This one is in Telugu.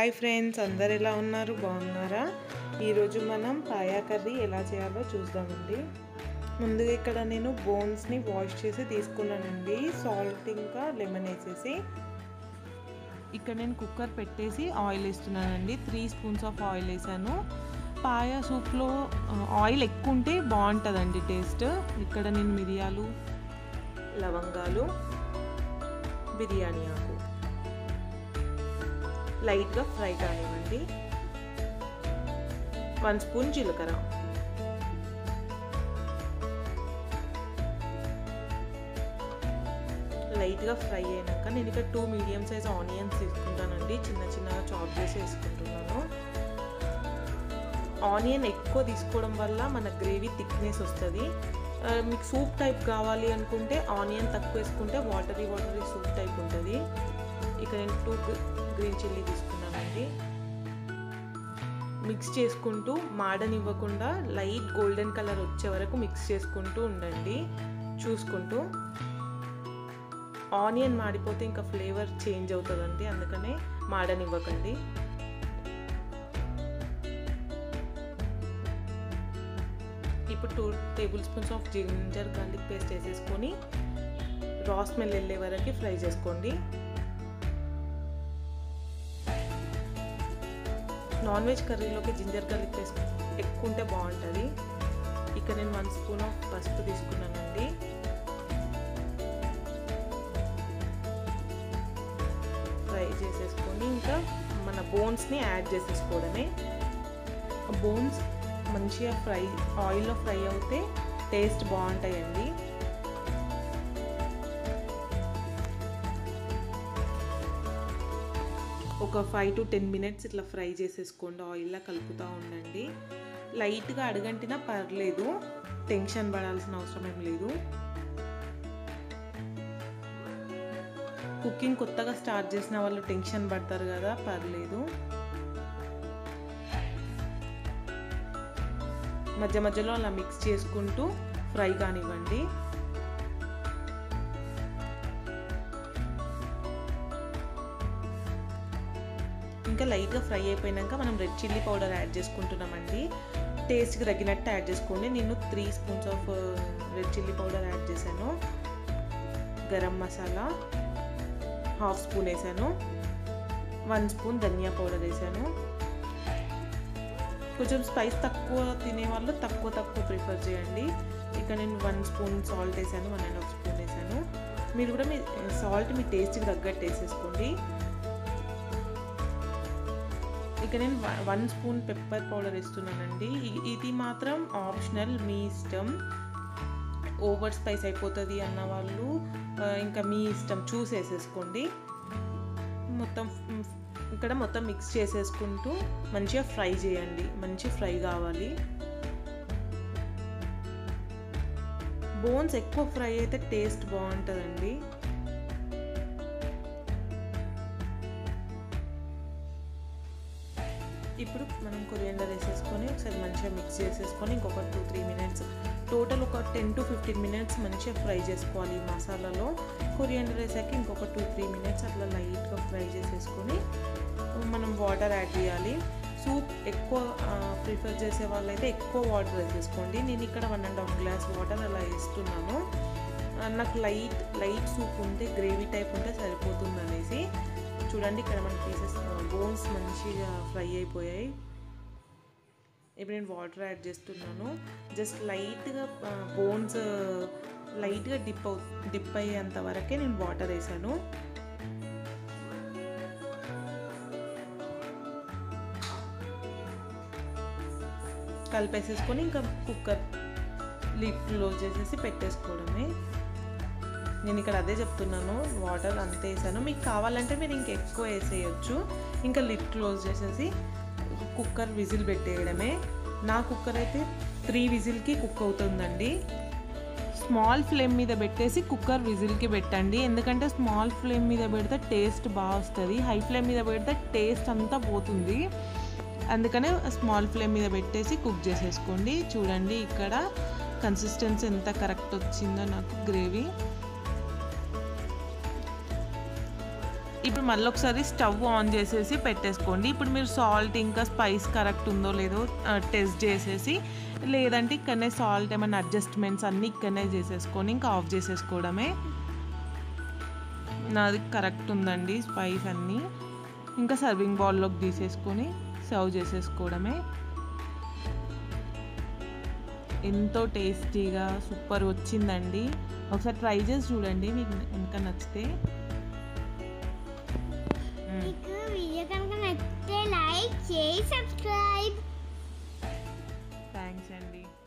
హాయ్ ఫ్రెండ్స్ అందరు ఎలా ఉన్నారు బాగున్నారా ఈరోజు మనం పాయా కర్రీ ఎలా చేయాలో చూద్దామండి ముందుగా ఇక్కడ నేను బోన్స్ని వాష్ చేసి తీసుకున్నానండి సాల్ట్ ఇంకా లెమన్ వేసేసి ఇక్కడ నేను కుక్కర్ పెట్టేసి ఆయిల్ వేస్తున్నానండి త్రీ స్పూన్స్ ఆఫ్ ఆయిల్ వేసాను పాయ సూప్లో ఆయిల్ ఎక్కువ ఉంటే బాగుంటుందండి టేస్ట్ ఇక్కడ నేను మిరియాలు లవంగాలు బిర్యానీ ఆకు లైట్గా ఫ్రై కానివ్వండి వన్ స్పూన్ జీలకర్ర లైట్గా ఫ్రై అయినాక నేను ఇక్కడ టూ మీడియం సైజ్ ఆనియన్స్ తీసుకుంటానండి చిన్న చిన్నగా చాప్ చేసి వేసుకుంటున్నాను ఆనియన్ ఎక్కువ తీసుకోవడం వల్ల మన గ్రేవీ థిక్నెస్ వస్తుంది మీకు సూప్ టైప్ కావాలి అనుకుంటే ఆనియన్ తక్కువ వేసుకుంటే వాటరీ వాటరీ సూప్ టైప్ ఉంటుంది ఇక నేను టూ గ్రీన్ చిల్లీ తీసుకున్నానండి మిక్స్ చేసుకుంటూ మాడనివ్వకుండా లైట్ గోల్డెన్ కలర్ వచ్చే వరకు మిక్స్ చేసుకుంటూ ఉండండి చూసుకుంటూ ఆనియన్ మాడిపోతే ఇంకా ఫ్లేవర్ చేంజ్ అవుతుందండి అందుకనే మాడనివ్వకండి ఇప్పుడు two table spoons of ginger garlic paste వేసేసుకొని రా స్మెల్ వెళ్ళే వరకు ఫ్రై చేసుకోండి నాన్ వెజ్ కర్రీలోకి జింజర్ గార్లిక్ పేస్ట్ ఎక్కువ ఉంటే బాగుంటుంది ఇక నేను వన్ స్పూన్ ఆఫ్ పసుపు తీసుకున్నానండి ఫ్రై చేసేసుకొని ఇంకా మన బోన్స్ని యాడ్ చేసేసుకోవడమే బోన్స్ మంచిగా ఫ్రై ఆయిల్లో ఫ్రై అవుతే టేస్ట్ బాగుంటాయండి ఒక ఫైవ్ టు టెన్ మినిట్స్ ఇట్లా ఫ్రై చేసేసుకోండి ఆయిల్లో కలుపుతూ ఉండండి లైట్గా అడగంటినా పర్లేదు టెన్షన్ పడాల్సిన అవసరం ఏం లేదు కుకింగ్ కొత్తగా స్టార్ట్ చేసిన వాళ్ళు టెన్షన్ పడతారు కదా పర్లేదు మధ్య మధ్యలో అలా మిక్స్ చేసుకుంటూ ఫ్రై కానివ్వండి ఇంకా లైట్గా ఫ్రై అయిపోయినాక మనం రెడ్ చిల్లీ పౌడర్ యాడ్ చేసుకుంటున్నామండి టేస్ట్కి తగినట్టు యాడ్ చేసుకోండి నేను three spoons of red chilli powder add చేశాను గరం మసాలా హాఫ్ స్పూన్ వేసాను వన్ స్పూన్ ధనియా పౌడర్ వేసాను కొంచెం స్పైస్ తక్కువ తినేవాళ్ళు తక్కువ తక్కువ ప్రిఫర్ చేయండి ఇక నేను వన్ స్పూన్ సాల్ట్ వేసాను వన్ అండ్ హాఫ్ స్పూన్ వేసాను మీరు కూడా మీ సాల్ట్ మీ టేస్ట్కి తగ్గట్టు వేసేసుకోండి ఇక నేను వన్ స్పూన్ పెప్పర్ పౌడర్ వేస్తున్నానండి ఇది మాత్రం ఆప్షనల్ మీ ఇష్టం ఓవర్ స్పైస్ అయిపోతుంది అన్న వాళ్ళు ఇంకా మీ ఇష్టం చూస్ వేసేసుకోండి మొత్తం ఇక్కడ మొత్తం మిక్స్ చేసేసుకుంటూ మంచిగా ఫ్రై చేయండి మంచి ఫ్రై కావాలి బోన్స్ ఎక్కువ ఫ్రై అయితే టేస్ట్ బాగుంటుందండి ఇప్పుడు మనం కొరియండర్ వేసేసుకొని ఒకసారి మంచిగా మిక్స్ చేసేసుకొని ఇంకొక టూ త్రీ మినిట్స్ టోటల్ ఒక టెన్ టు ఫిఫ్టీన్ మినిట్స్ మంచిగా ఫ్రై చేసుకోవాలి ఈ మసాలాలో కొరియండర్ వేసాక ఇంకొక టూ త్రీ మినిట్స్ అట్లా లైట్గా ఫ్రై చేసేసుకొని మనం వాటర్ యాడ్ చేయాలి సూప్ ఎక్కువ ప్రిఫర్ చేసే వాళ్ళైతే ఎక్కువ వాటర్ వేసేసుకోండి నేను ఇక్కడ one and half glass water అలా వేస్తున్నాను నాకు లైట్ లైట్ సూప్ ఉంటే గ్రేవీ టైప్ ఉంటే సరిపోతుంది అనేసి చూడండి ఇక్కడ మన పీసెస్ బోన్స్ మంచిగా ఫ్రై అయిపోయాయి ఇప్పుడు నేను వాటర్ యాడ్ చేస్తున్నాను జస్ట్ లైట్గా బోన్స్ లైట్గా డిప్ అవు డిప్ అయ్యేంత వరకే నేను వాటర్ వేసాను కలిపేసేసుకొని ఇంకా కుక్కర్ లిడ్ క్లోజ్ చేసేసి పెట్టేసుకోవడమే నేను ఇక్కడ అదే చెప్తున్నాను వాటర్ అంతే వేసాను మీకు కావాలంటే మీరు ఇంక ఎక్కువ వేసేయచ్చు ఇంకా లిడ్ క్లోజ్ చేసేసి కుక్కర్ విజిల్ పెట్టేయడమే నా కుక్కర్ అయితే త్రీ విజిల్కి కుక్ అవుతుందండి స్మాల్ ఫ్లేమ్ మీద పెట్టేసి కుక్కర్ విజిల్కి పెట్టండి ఎందుకంటే స్మాల్ ఫ్లేమ్ మీద పెడితే టేస్ట్ బాగా వస్తుంది హై ఫ్లేమ్ మీద పెడితే టేస్ట్ అంతా పోతుంది అందుకనే స్మాల్ ఫ్లేమ్ మీద పెట్టేసి కుక్ చేసేసుకోండి చూడండి ఇక్కడ కన్సిస్టెన్సీ ఎంత కరెక్ట్ వచ్చిందో నాకు గ్రేవీ ఇప్పుడు మళ్ళీ ఒకసారి స్టవ్ ఆన్ చేసేసి పెట్టేసుకోండి ఇప్పుడు మీరు సాల్ట్ ఇంకా స్పైస్ కరెక్ట్ ఉందో లేదో టెస్ట్ చేసేసి లేదంటే ఇక్కడనే సాల్ట్ ఏమైనా అడ్జస్ట్మెంట్స్ అన్నీ ఇక్కడనే చేసేసుకొని ఇంకా ఆఫ్ చేసేసుకోవడమే నాది కరెక్ట్ ఉందండి స్పైస్ అన్నీ ఇంకా సర్వింగ్ బౌల్లోకి తీసేసుకొని సర్వ్ చేసేసుకోవడమే ఎంతో టేస్టీగా సూపర్ వచ్చిందండి ఒకసారి ట్రై చేసి చూడండి మీకు ఇంకా నచ్చితే మ్మ్. మీకు వీడియో కనుక నచ్చితే లైక్ చేయి సబ్స్క్రైబ్ థ్యాంక్స్ అండి